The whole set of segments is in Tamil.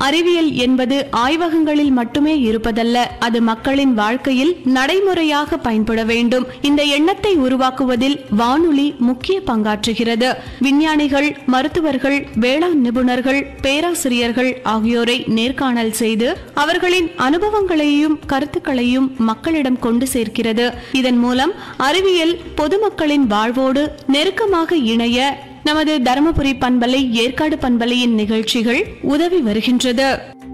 அறிவியல் என்பது ஆய்வகங்களில் மட்டுமே இருப்பதல்ல அது மக்களின் வாழ்க்கையில் நடைமுறையாக பயன்பட வேண்டும் இந்த எண்ணத்தை உருவாக்குவதில் வானொலி முக்கிய பங்காற்றுகிறது விஞ்ஞானிகள் மருத்துவர்கள் வேளாண் நிபுணர்கள் பேராசிரியர்கள் ஆகியோரை நேர்காணல் செய்து அவர்களின் அனுபவங்களையும் கருத்துக்களையும் மக்களிடம் கொண்டு சேர்க்கிறது இதன் மூலம் அறிவியல் பொதுமக்களின் வாழ்வோடு நெருக்கமாக இணைய நமது தருமபுரி பண்பலை ஏற்காடு பண்பலையின் நிகழ்ச்சிகள் உதவி வருகின்றது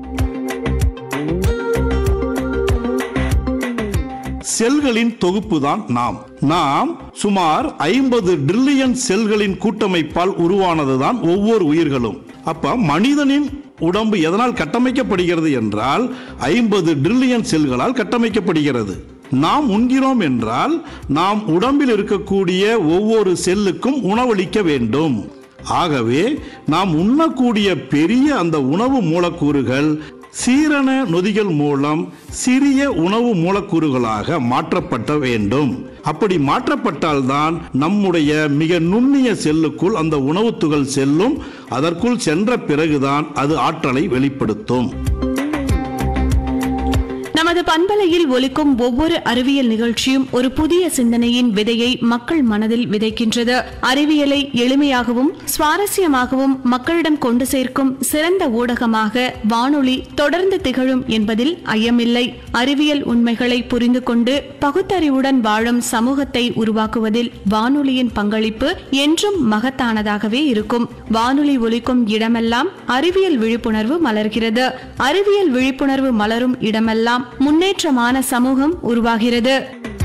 செல்களின் தொகுப்புதான் நாம் நாம் சுமார் ஐம்பது டிரில்லியன் செல்களின் கூட்டமைப்பால் உருவானதுதான் ஒவ்வொரு உயிர்களும் அப்ப மனிதனின் உடம்பு எதனால் கட்டமைக்கப்படுகிறது என்றால் ஐம்பது டிரில்லியன் செல்களால் கட்டமைக்கப்படுகிறது நாம் உண்கிறோம் என்றால் நாம் உடம்பில் இருக்கக்கூடிய ஒவ்வொரு செல்லுக்கும் உணவளிக்க வேண்டும் ஆகவே நாம் உண்ணக்கூடிய பெரிய அந்த உணவு மூலக்கூறுகள் சீரண நொதிகள் மூலம் சிறிய உணவு மூலக்கூறுகளாக மாற்றப்பட்ட வேண்டும் அப்படி மாற்றப்பட்டால்தான் நம்முடைய மிக நுண்ணிய செல்லுக்குள் அந்த உணவுத் துகள் செல்லும் அதற்குள் சென்ற பிறகுதான் அது ஆற்றலை வெளிப்படுத்தும் நமது பண்பலையில் ஒலிக்கும் ஒவ்வொரு அறிவியல் நிகழ்ச்சியும் ஒரு புதிய சிந்தனையின் விதையை மக்கள் மனதில் விதைக்கின்றது அறிவியலை எளிமையாகவும் சுவாரஸ்யமாகவும் மக்களிடம் கொண்டு சேர்க்கும் சிறந்த ஊடகமாக வானொலி தொடர்ந்து திகழும் என்பதில் ஐயமில்லை அறிவியல் உண்மைகளை புரிந்து கொண்டு பகுத்தறிவுடன் வாழும் சமூகத்தை உருவாக்குவதில் வானொலியின் பங்களிப்பு என்றும் மகத்தானதாகவே இருக்கும் வானொலி ஒலிக்கும் இடமெல்லாம் அறிவியல் விழிப்புணர்வு மலர்கிறது அறிவியல் விழிப்புணர்வு மலரும் இடமெல்லாம் முன்னேற்றமான சமூகம் உருவாகிறது